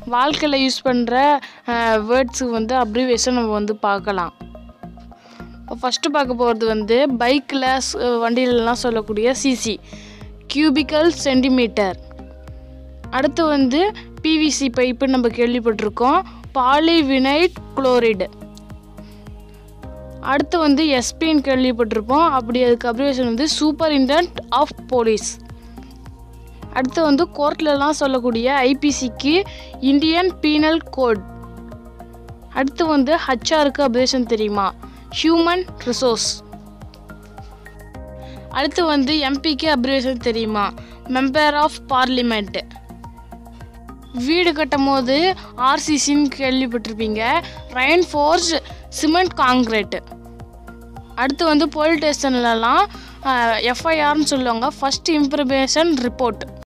வாழ்க்கையில் யூஸ் பண்ணுற வேர்ட்ஸுக்கு வந்து அப்ரிவேஷன் நம்ம வந்து பார்க்கலாம் இப்போ ஃபஸ்ட்டு பார்க்க போகிறது வந்து பைக்கில் வண்டியிலலாம் சொல்லக்கூடிய சிசி கியூபிக்கல் சென்டிமீட்டர் அடுத்து வந்து பிவிசி பைப்பு நம்ம கேள்விப்பட்டிருக்கோம் பாலிவினைட் குளோரைடு அடுத்து வந்து எஸ்பின்னு கேள்விப்பட்டிருப்போம் அப்படி அதுக்கு அப்ரிவேஷன் வந்து சூப்பரிண்டென்ட் ஆஃப் போலீஸ் அடுத்து வந்து கோர்ட்லலாம் சொல்லக்கூடிய ஐபிசிக்கு இந்தியன் பீனல் கோட் அடுத்து வந்து ஹச்ஆருக்கு அப்ரிவேஷன் தெரியுமா ஹியூமன் ரிசோர்ஸ் அடுத்து வந்து எம்பிக்கு அப்ரிவேஷன் தெரியுமா மெம்பர் ஆஃப் பார்லிமெண்ட் வீடு கட்டும் போது ஆர்சிசின்னு கேள்விப்பட்டிருப்பீங்க ரெயின் ஃபோர்ஸ் சிமெண்ட் காங்கிரீட் அடுத்து வந்து போலீஸ் ஸ்டேஷன்லலாம் எஃப்ஐஆர்னு சொல்லுவாங்க ஃபஸ்ட் இன்ஃபர்மேஷன் ரிப்போர்ட்